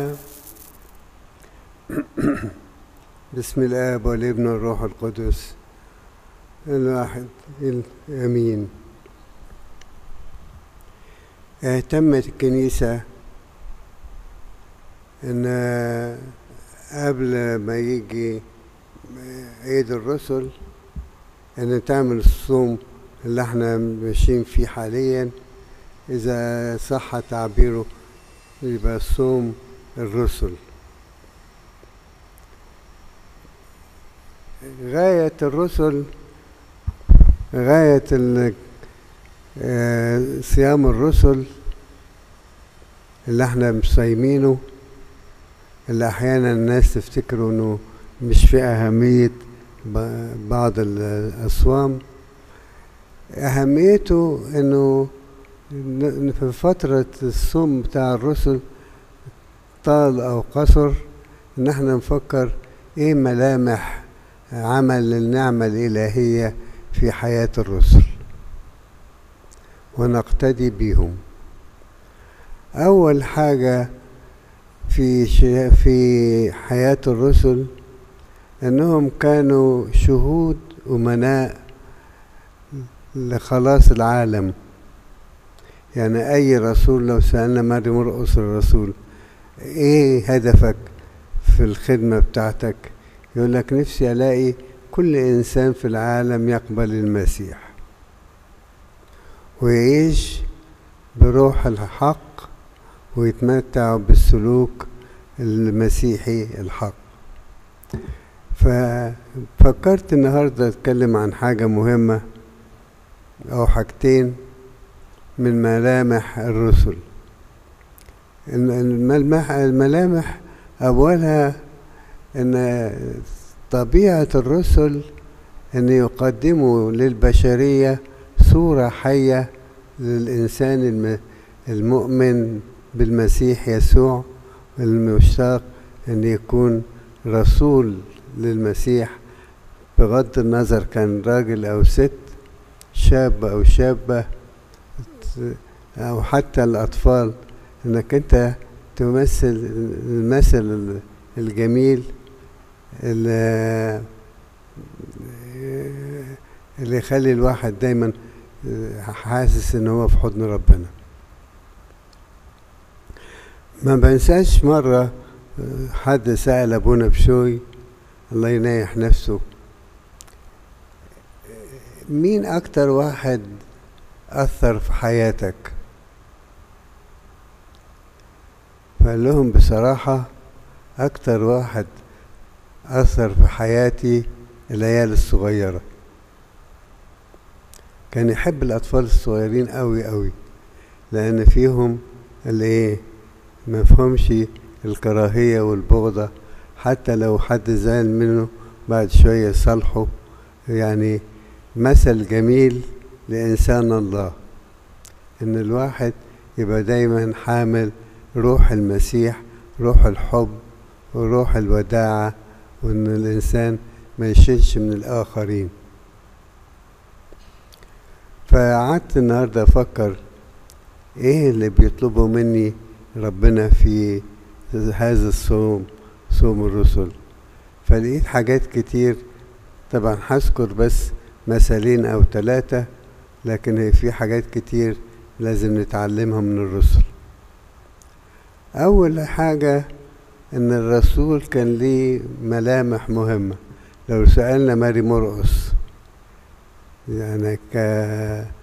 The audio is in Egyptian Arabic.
بسم الآب والابن والروح القدس الواحد الأمين اهتمت الكنيسة إن قبل ما يجي عيد الرسل إن تعمل الصوم اللي احنا ماشيين فيه حاليا إذا صح تعبيره يبقى صوم الرسل غاية الرسل غاية صيام الرسل اللي احنا مش صايمينه اللي احيانا الناس تفتكروا انه مش في اهمية بعض الاصوام اهميته انه في فترة الصوم بتاع الرسل طال او قصر ان احنا نفكر ايه ملامح عمل النعمة الإلهية في حياة الرسل ونقتدي بهم أول حاجة في في حياة الرسل أنهم كانوا شهود أمناء لخلاص العالم يعني أي رسول لو سألنا مريم مرقص الرسول إيه هدفك في الخدمة بتاعتك يقول لك نفسي ألاقي كل إنسان في العالم يقبل المسيح ويعيش بروح الحق ويتمتع بالسلوك المسيحي الحق ففكرت النهاردة أتكلم عن حاجة مهمة أو حاجتين من ملامح الرسل الملمح الملامح أولها ان طبيعة الرسل ان يقدموا للبشرية صورة حية للإنسان المؤمن بالمسيح يسوع المشتاق ان يكون رسول للمسيح بغض النظر كان راجل او ست شاب او شابة او حتى الاطفال انك انت تمثل المثل الجميل اللي, اللي يخلي الواحد دايما حاسس ان هو في حضن ربنا ما بنساش مرة حد سأل أبونا بشوي الله ينيح نفسه مين أكتر واحد أثر في حياتك فقال لهم بصراحة أكتر واحد أثر في حياتي العيال الصغيرة كان يحب الأطفال الصغيرين أوي أوي لأن فيهم اللي إيه مفهومش الكراهية والبغضة حتى لو حد زعل منه بعد شوية يصالحه يعني مثل جميل لإنسان الله إن الواحد يبقى دايما حامل روح المسيح روح الحب وروح الوداعة وإن الإنسان ما يشيلش من الآخرين فقعدت النهاردة أفكر إيه اللي بيطلبه مني ربنا في هذا الصوم صوم الرسل فلقيت حاجات كتير طبعا هذكر بس مثالين أو ثلاثة لكن في حاجات كتير لازم نتعلمها من الرسل أول حاجة إن الرسول كان ليه ملامح مهمة لو سألنا ماري مرقس يعني ك